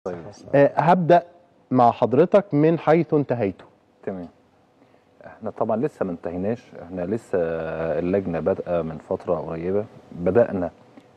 آه، هبدأ مع حضرتك من حيث انتهيتوا تمام احنا طبعا لسه ما انتهيناش احنا لسه اللجنه بادئه من فتره قريبه بدانا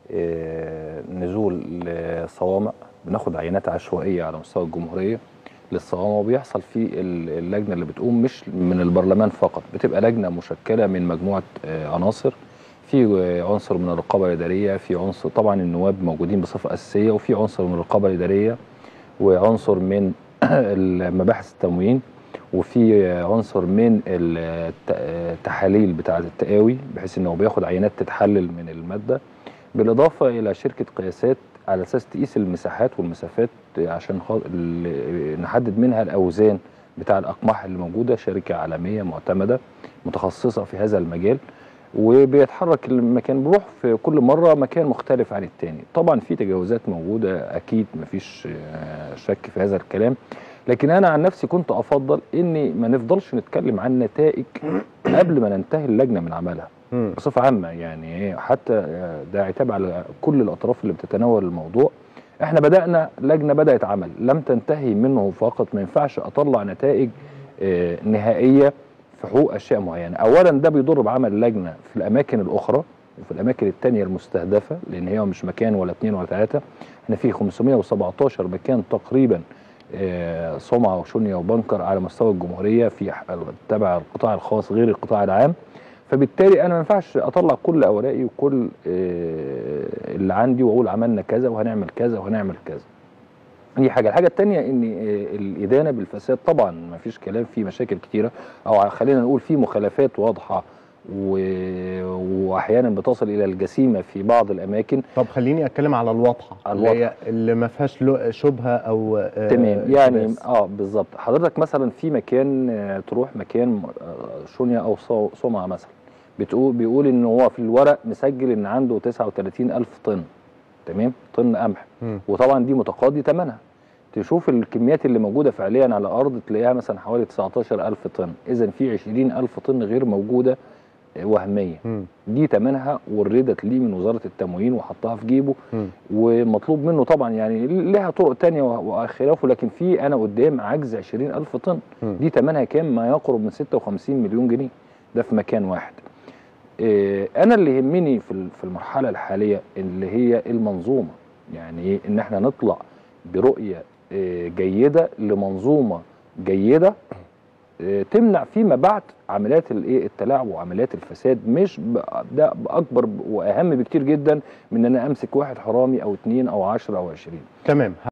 اه، نزول لصوامع بناخد عينات عشوائيه على مستوى الجمهوريه للصوامع وبيحصل في ال- اللجنه اللي بتقوم مش من البرلمان فقط بتبقى لجنه مشكله من مجموعه اه، عناصر في اه، عنصر من الرقابه الاداريه في عنصر طبعا النواب موجودين بصفه اساسيه وفي عنصر من الرقابه الاداريه وعنصر من مباحث التموين وفي عنصر من الت- التحاليل بتاعه التقاوي بحيث انه بياخد عينات تتحلل من الماده بالاضافه الى شركه قياسات على اساس تقيس المساحات والمسافات عشان خا- ال- نحدد منها الاوزان بتاع الاقماح اللي موجوده شركه عالميه معتمده متخصصه في هذا المجال وبيتحرك المكان بيروح في كل مره مكان مختلف عن التاني طبعا في تجاوزات موجوده اكيد مفيش آه، شك في هذا الكلام لكن انا عن نفسي كنت افضل اني ما نفضلش نتكلم عن نتائج قبل ما ننتهي اللجنه من عملها مم. بصفه عامه يعني إيه، حتى آه، ده عتاب على كل الاطراف اللي بتتناول الموضوع احنا بدانا لجنه بدات عمل لم تنتهي منه فقط ما ينفعش اطلع نتائج آه، نهائيه في حقوق اشياء معينه اولا ده بيضر بعمل لجنه في الاماكن الاخرى وفي الاماكن التانية المستهدفه لان هي مش مكان ولا اتنين ولا ثلاثه احنا في 517 مكان تقريبا آه، صومعه وشنيا وبنكر على مستوى الجمهوريه في ح- تبع القطاع الخاص غير القطاع العام فبالتالي انا ما ينفعش اطلع كل اوراقي وكل آه، اللي عندي واقول عملنا كذا وهنعمل كذا وهنعمل كذا دي حاجه الحاجه الثانيه ان آه، الادانه بالفساد طبعا ما فيش كلام في مشاكل كتيره او خلينا نقول في مخالفات واضحه و- واحيانا بتصل الى الجسيمه في بعض الاماكن طب خليني اتكلم على الواضحه اللي هي اللي ما فيهاش له- شبهه او آه، تمام يعني التباس. اه بالظبط حضرتك مثلا في مكان آه، تروح مكان آه، شونيا او صو- صومعه مثلا بتقول بيقول ان هو في الورق مسجل ان عنده 39 الف طن تمام طن قمح مم. وطبعا دي متقاضي ثمنها تشوف الكميات اللي موجوده فعليا على الارض تلاقيها مثلا حوالي 19 الف طن اذا في 20 الف طن غير موجوده آه، وهميه مم. دي ثمنها وردت ليه من وزاره التموين وحطها في جيبه مم. ومطلوب منه طبعا يعني لها طرق تانية وخلافه لكن في انا قدام عجز 20 الف طن مم. دي ثمنها كام ما يقرب من 56 مليون جنيه ده في مكان واحد إيه، انا اللي يهمني في ال- في المرحله الحاليه اللي هي المنظومه يعني ايه ان احنا نطلع برؤيه إيه، جيده لمنظومه جيده إيه، تمنع فيما بعد عمليات الايه التلاعب وعمليات الفساد مش ب- ده اكبر واهم بكتير جدا من ان انا امسك واحد حرامي او اتنين او عشرة او عشرين تمام